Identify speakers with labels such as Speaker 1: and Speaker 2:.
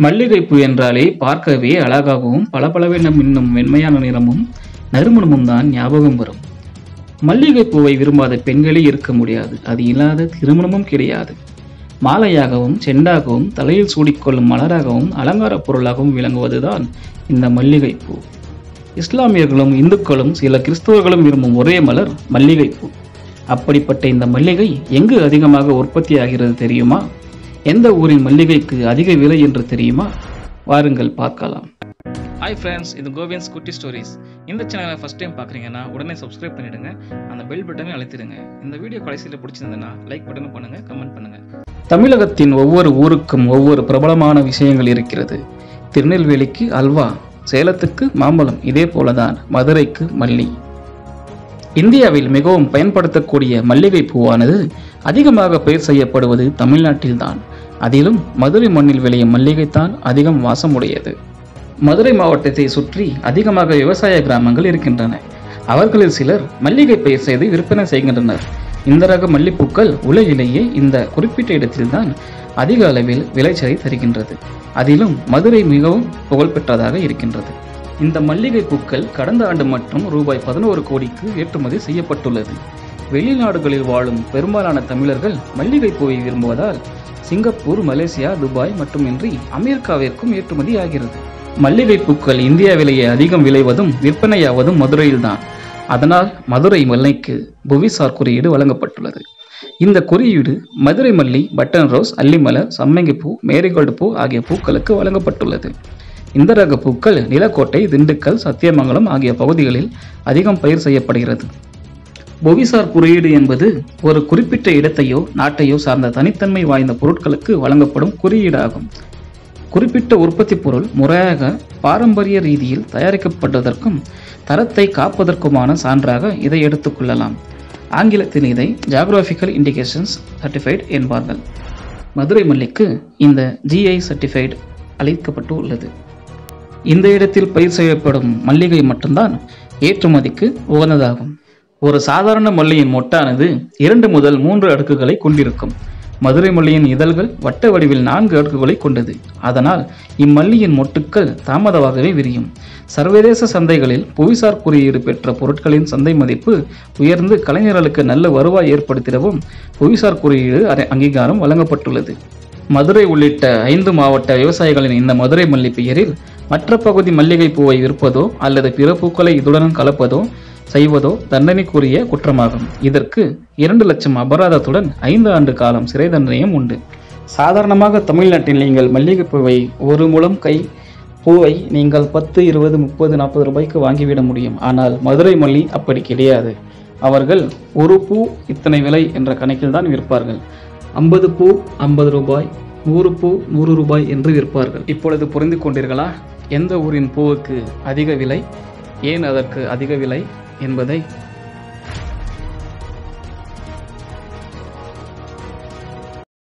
Speaker 1: மல்லிகைப்பூ என்றாலே பார்க்கவே அழகாகவும் பளபளவென மின்னும் வெண்மையான நிறமும் நறுமணமும் தான் ஞாபகம் வரும் மல்லிகைப்பூவை விரும்பாத பெண்களே இருக்க முடியாது அது இல்லாத திருமணமும் கிடையாது மாலையாகவும் செண்டாகவும் தலையில் சூடிக்கொள்ளும் மலராகவும் அலங்கார பொருளாகவும் விளங்குவதுதான் இந்த மல்லிகைப்பூ இஸ்லாமியர்களும் இந்துக்களும் சில கிறிஸ்தவர்களும் விரும்பும் ஒரே மலர் மல்லிகைப்பூ அப்படிப்பட்ட இந்த மல்லிகை எங்கு அதிகமாக உற்பத்தி ஆகிறது தெரியுமா எந்த ஊரின் மல்லிகைக்கு அதிக விலை என்று தெரியுமா வாருங்கள் பார்க்கலாம் ஹாய் ஃப்ரெண்ட்ஸ் இது கோவிந்த்ஸ் குட்டி ஸ்டோரிஸ் இந்த சேனலை ஃபஸ்ட் டைம் பார்க்குறீங்கன்னா உடனே சப்ஸ்கிரைப் பண்ணிடுங்க அந்த பெல் பட்டனை அழுத்திடுங்க இந்த வீடியோ கடைசியில் பிடிச்சிருந்ததுன்னா லைக் பட்டனும் பண்ணுங்க கமெண்ட் பண்ணுங்க தமிழகத்தின் ஒவ்வொரு ஊருக்கும் ஒவ்வொரு பிரபலமான விஷயங்கள் இருக்கிறது திருநெல்வேலிக்கு அல்வா சேலத்துக்கு மாம்பழம் இதே போலதான் மதுரைக்கு மல்லி இந்தியாவில் மிகவும் பயன்படுத்தக்கூடிய மல்லிகை பூவானது அதிகமாக பயிர் செய்யப்படுவது தமிழ்நாட்டில்தான் அதிலும் மதுரை மண்ணில் விளையும் மல்லிகைத்தான் அதிகம் வாசமுடையது மதுரை மாவட்டத்தை சுற்றி அதிகமாக விவசாய கிராமங்கள் இருக்கின்றன அவர்களில் சிலர் மல்லிகை பயிர் செய்து விற்பனை செய்கின்றனர் இந்த ரக மல்லிப்பூக்கள் உலகிலேயே இந்த குறிப்பிட்ட இடத்தில்தான் அதிக அளவில் விளைச்சலை தருகின்றது அதிலும் மதுரை மிகவும் புகழ்பெற்றதாக இருக்கின்றது இந்த மல்லிகை பூக்கள் கடந்த ஆண்டு மட்டும் ரூபாய் பதினோரு கோடிக்கு ஏற்றுமதி செய்யப்பட்டுள்ளது வெளிநாடுகளில் வாழும் பெரும்பாலான தமிழர்கள் மல்லிகை பூவை விரும்புவதால் சிங்கப்பூர் மலேசியா துபாய் மட்டுமின்றி அமெரிக்காவிற்கும் ஏற்றுமதி ஆகிறது மல்லிகை பூக்கள் இந்தியாவிலேயே அதிகம் விளைவதும் விற்பனையாவதும் மதுரையில்தான் அதனால் மதுரை மல்லிக்கு புவிசார் குறியீடு வழங்கப்பட்டுள்ளது இந்த குறியீடு மதுரை மல்லி பட்டன் ரோஸ் அல்லிமலர் சம்மங்கிப்பூ மேரிகோல்டு பூ ஆகிய பூக்களுக்கு வழங்கப்பட்டுள்ளது இந்த ரக பூக்கள் நிலக்கோட்டை திண்டுக்கல் சத்தியமங்கலம் ஆகிய பகுதிகளில் அதிகம் பயிர் செய்யப்படுகிறது புவிசார் குறியீடு என்பது ஒரு குறிப்பிட்ட இடத்தையோ நாட்டையோ சார்ந்த தனித்தன்மை வாய்ந்த பொருட்களுக்கு வழங்கப்படும் குறியீடாகும் குறிப்பிட்ட உற்பத்தி பொருள் முறையாக பாரம்பரிய ரீதியில் தயாரிக்கப்பட்டதற்கும் தரத்தை காப்பதற்குமான சான்றாக இதை எடுத்துக்கொள்ளலாம் ஆங்கிலத்தில் இதை ஜாகிராபிக்கல் இண்டிகேஷன்ஸ் சர்டிஃபைட் என்பார்கள் மதுரை மல்லிக்கு இந்த ஜிஐ சர்டிஃபைட் அளிக்கப்பட்டு உள்ளது இந்த இடத்தில் பயிர் செய்யப்படும் மல்லிகை மட்டும்தான் ஏற்றுமதிக்கு உகந்ததாகும் ஒரு சாதாரண மல்லியின் மொட்டானது இரண்டு முதல் மூன்று அடுக்குகளை கொண்டிருக்கும் மதுரை மல்லியின் இதழ்கள் வட்ட வடிவில் நான்கு அடுக்குகளை கொண்டது அதனால் இம்மல்லியின் மொட்டுக்கள் தாமதமாகவே விரியும் சர்வதேச சந்தைகளில் புவிசார் குறியீடு பெற்ற பொருட்களின் சந்தை மதிப்பு உயர்ந்து கலைஞர்களுக்கு நல்ல வருவாய் ஏற்படுத்திடவும் புவிசார் குறியீடு அரை- அங்கீகாரம் வழங்கப்பட்டுள்ளது மதுரை உள்ளிட்ட ஐந்து மாவட்ட விவசாயிகளின் இந்த மதுரை மல்லி பெயரில் மற்ற பகுதி மல்லிகை பூவை விற்பதோ அல்லது பிற பூக்களை இதுடன் கலப்பதோ செய்வதோ தண்டனைக்குரிய குற்றமாகும் இதற்கு இரண்டு லட்சம் அபராதத்துடன் ஐந்து ஆண்டு காலம் சிறை தண்டனையும் உண்டு சாதாரணமாக தமிழ்நாட்டில் நீங்கள் மல்லிகை பூவை ஒரு முழம் கை பூவை நீங்கள் பத்து இருபது முப்பது நாற்பது ரூபாய்க்கு வாங்கிவிட முடியும் ஆனால் மதுரை மல்லி அப்படி கிடையாது அவர்கள் ஒரு பூ இத்தனை விலை என்ற கணக்கில் தான் விற்பார்கள் ஐம்பது பூ ஐம்பது ரூபாய் நூறு பூ நூறு ரூபாய் என்று விற்பார்கள் இப்பொழுது புரிந்து கொண்டீர்களா எந்த ஊரின் பூவுக்கு அதிக விலை ஏன் அதற்கு அதிக விலை என்பதை